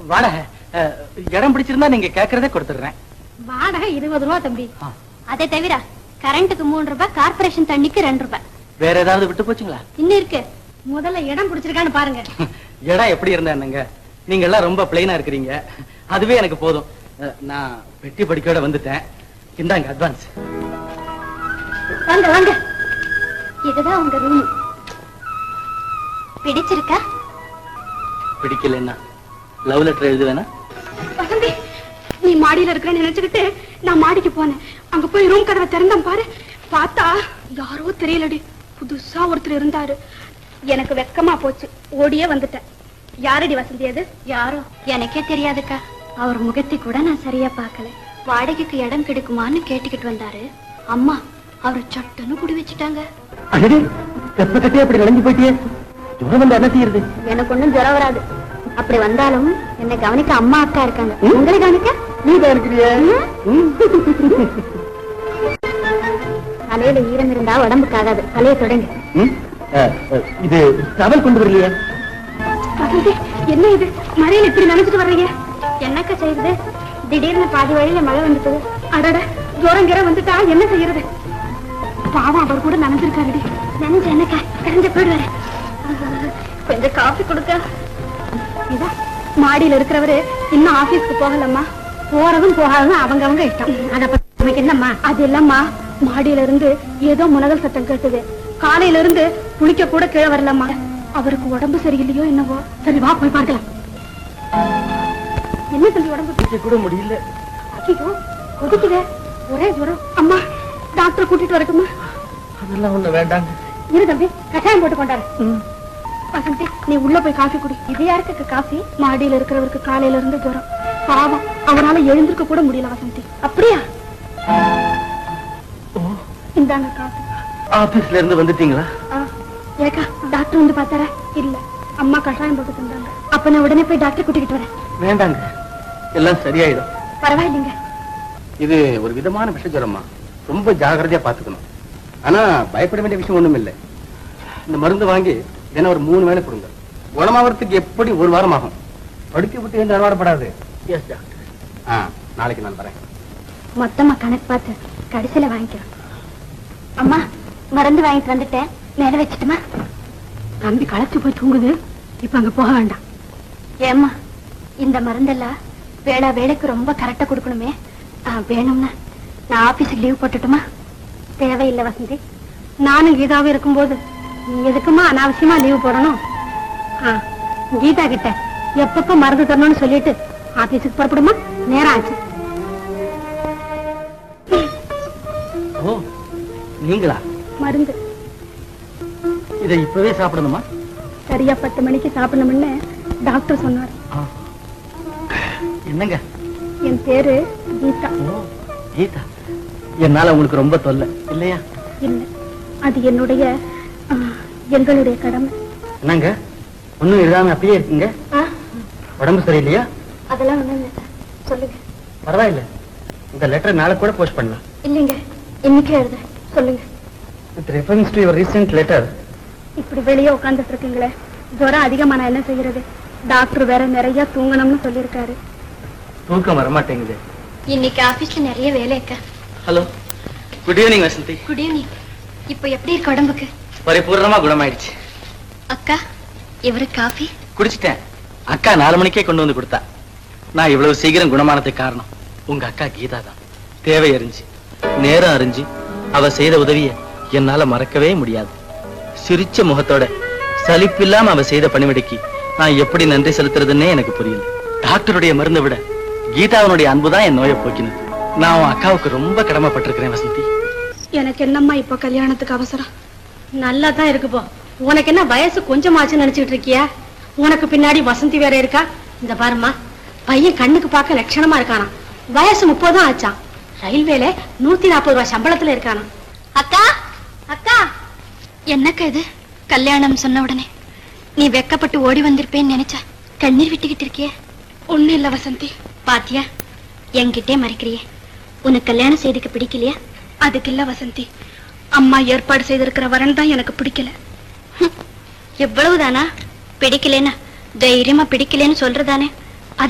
வாடகை அஹ், இடம் பிடிச்சிருந்தா நீங்க கேக்குறதே கொடுத்துடுறேன் வாடகை இருபது ரூபா தம்பி ஆ. அதை தவிர கரண்ட்டுக்கு மூணு ரூபாய் கார்பரேஷன் தண்ணிக்கு ரெண்டு ரூபாய் வேற ஏதாவது விட்டு போச்சுங்களா இன்னும் இருக்கு முதல்ல இடம் பிடிச்சிருக்கான்னு பாருங்க இடம் எப்படி இருந்தா என்னங்க நீங்க எல்லாம் ரொம்ப பிளைனா இருக்கிறீங்க அதுவே எனக்கு போதும் அஹ், நான் பெட்டி படிக்கையோட வந்துட்டேன் இந்தாங்க அட்வான்ஸ் வாங்க வாங்க இதுதான் உங்க ரூம் பிடிச்சிருக்கா பிடிக்கலன்னா லவ் லெட்டர் எழுதுவேனா வசந்தி நீ மாடியில இருக்கிறேன்னு நினைச்சுக்கிட்டு நான் மாடிக்கு போனேன் அங்க போய் ரூம் கதவை திறந்தேன் பாரு பார்த்தா யாரோ தெரியலடி புதுசா ஒருத்தர் இருந்தாரு எனக்கு வெக்கமா போச்சு ஓடியே வந்துட்டேன் யாரடி வசந்தி அது யாரோ எனக்கே தெரியாதுக்கா அவர் முகத்தை கூட நான் சரியா பார்க்கல வாடகைக்கு இடம் கிடைக்குமான்னு கேட்டுக்கிட்டு வந்தாரு அம்மா அவர் சட்டுன்னு குடி வச்சுட்டாங்க அடடே எப்ப கட்டியே அப்படி விளைஞ்சு போயிட்டியே ஜுரம் வந்து என்ன செய்யறது எனக்கு ஒண்ணும் ஜுரம் வராது அப்படி வந்தாலும் என்னை கவனிக்க அம்மா அக்கா இருக்காங்க உங்களை கவனிக்க நீ தான் இருக்கிறிய தலையில ஈரம் இருந்தா உடம்புக்கு ஆகாது தலையை தொடங்க இது டவல் கொண்டு வரலையே என்ன இது மழையில இப்படி நினைச்சிட்டு வர்றீங்க என்னக்கா செய்யுது திடீர்னு பாதி வழியில மழை வந்துட்டது அடட ஜோரங்கிற வந்துட்டா என்ன செய்யறது பாவம் அவர் கூட நனைஞ்சிருக்காருடி நனைஞ்சு என்னக்கா கரைஞ்ச போயிடுவாரு கொஞ்சம் காஃபி கொடுக்க இதா மாடியில இருக்கிறவரு இன்னும் ஆபீஸ்க்கு போகலம்மா போறதும் போகாததும் அவங்க அவங்க இஷ்டம் அத பத்தி என்னம்மா அது இல்லம்மா மாடியில இருந்து ஏதோ முனகல் சத்தம் கேட்டது காலையில இருந்து குளிக்க கூட கீழே வரலம்மா அவருக்கு உடம்பு சரியில்லையோ என்னவோ சரி வா போய் பார்க்கலாம் என்ன சொல்லி உடம்பு குடிக்க கூட முடியல ஐயோ கொதிக்குதே ஒரே ஜுரம் அம்மா டாக்டர் கூட்டிட்டு வரட்டுமா அதெல்லாம் ஒண்ணு வேண்டாங்க இரு தம்பி கஷாயம் போட்டு கொண்டாரு வசந்தி நீ உள்ள போய் காஃபி குடி இது யாருக்கு காஃபி மாடியில இருக்கிறவருக்கு காலையில இருந்து ஜுரம் பாவம் அவரால எழுந்திருக்க கூட முடியல வசந்தி அப்படியா இந்தாங்க காஃபி ஆபீஸ்ல இருந்து வந்துட்டீங்களா ஆ, ஏக்கா டாக்டர் வந்து பார்த்தாரா இல்ல அம்மா கஷாயம் போட்டு தந்தாங்க அப்ப நான் உடனே போய் டாக்டர் கூட்டிக்கிட்டு வரேன் வேண்டாங்க எல்லாம் சரியாயிடும் பரவாயில்லைங்க இது ஒரு விதமான விஷ ஜுரமா ரொம்ப ஜாகிரதையா பாத்துக்கணும் ஆனா பயப்பட வேண்டிய விஷயம் ஒண்ணும் இல்லை இந்த மருந்து வாங்கி தினம் ஒரு மூணு வேளை கொடுங்க குணமாகறதுக்கு எப்படி ஒரு வாரம் ஆகும் படுக்க விட்டு எந்த அறுவாடப்படாது எஸ் டாக்டர் ஆ நாளைக்கு நான் வரேன் மொத்தமா கணக்கு பார்த்து கடைசியில வாங்கிக்கிறோம் அம்மா மருந்து வாங்கிட்டு வந்துட்டேன் மேல வச்சுட்டுமா தம்பி களைச்சு போய் தூங்குது இப்ப அங்க போக வேண்டாம் ஏம்மா இந்த மருந்தெல்லாம் வேளா வேலைக்கு ரொம்ப கரெக்டா கொடுக்கணுமே ஆ, வேணும்னா நான் ஆபீஸுக்கு லீவ் போட்டுட்டுமா தேவையில்லை வசந்தி நானும் கீதாவும் இருக்கும்போது நீ எதுக்குமா அனாவசியமா லீவ் போடணும் ஆ, கீதா கிட்ட எப்பப்ப மருந்து தரணும்னு சொல்லிட்டு ஆபீஸுக்கு புறப்படுமா நேரம் ஆச்சு ஓ நீங்களா மருந்து இதை இப்பவே சாப்பிடணுமா சரியா பத்து மணிக்கு சாப்பிடணும்னு டாக்டர் சொன்னார் ஆ. என்னங்க என் பேரு கீதா ஓ கீதா என்னால உங்களுக்கு ரொம்ப தொல்லை இல்லையா இல்ல அது என்னுடைய ஆ, எங்களுடைய கடமை என்னங்க ஒண்ணும் எழுதாம அப்படியே இருக்கீங்க உடம்பு சரியில்லையா அதெல்லாம் ஒண்ணும் இல்ல சொல்லுங்க பரவாயில்ல இந்த லெட்டர் நாளை கூட போஸ்ட் பண்ணலாம் இல்லைங்க இன்னைக்கு எழுத சொல்லுங்க with reference to your recent letter இப்படி வெளியே உட்கார்ந்துட்டு இருக்கீங்களே ஜுரம் அதிகமா நான் என்ன செய்யறது டாக்டர் வேற நிறைய தூங்கணும்னு சொல்லியிருக்காரு தூக்கம் வரமாட்டேங்குது இன்னைக்கு ஆபீஸ்ல நிறைய வேலை இருக்கா hello good evening Vasanthi good evening இப்போ எப்படி இருக்கு உடம்புக்கு பரிபூர்ணமா குணமாயிடுச்சு அக்கா இவரு காஃபி குடிச்சிட்டேன் அக்கா நாலு மணிக்கே கொண்டு வந்து கொடுத்தா நான் இவ்வளவு சீக்கிரம் குணமானதுக்கு காரணம் உங்க அக்கா கீதா தான் தேவை அறிஞ்சு நேரம் அறிஞ்சு அவ செய்த உதவிய என்னால மறக்கவே முடியாது சிரிச்ச முகத்தோட சலிப்பில்லாம அவ செய்த பணிவிடைக்கு நான் எப்படி நன்றி செலுத்துறதுன்னே எனக்கு புரியல டாக்டருடைய மருந்தை விட கீதாவினுடைய அன்புதான் என் நோயை போக்கினது நான் உன் அக்காவுக்கு ரொம்ப கடமைப்பட்டிருக்கிறேன் வசந்தி எனக்கு என்னம்மா இப்போ கல்யாணத்துக்கு அவசரம் நல்லா தான் இருக்கு போ உனக்கு என்ன வயசு கொஞ்சமாச்சு நினைச்சிட்டு இருக்கியா உனக்கு பின்னாடி வசந்தி வேற இருக்கா இந்த பாரும்மா பையன் கண்ணுக்கு பார்க்க லட்சணமா இருக்கானா வயசு முப்பதும் ஆச்சான் ரயில்வேல நூத்தி நாற்பது ரூபாய் சம்பளத்துல இருக்கானா அக்கா அக்கா என்னக்கா இது கல்யாணம் சொன்ன உடனே நீ வெக்கப்பட்டு ஓடி வந்திருப்பேன்னு நினைச்சா கண்ணீர் விட்டுக்கிட்டு இருக்கியே ஒண்ணு இல்ல வசந்தி பாத்தியா என்கிட்டே மறைக்கிறியே உனக்கு கல்யாணம் செய்துக்க பிடிக்கலையா அதுக்கு இல்ல வசந்தி அம்மா ஏற்பாடு செய்திருக்கிற வரன் தான் எனக்கு பிடிக்கல எவ்வளவுதானா பிடிக்கலனா தைரியமா பிடிக்கலன்னு சொல்றதானே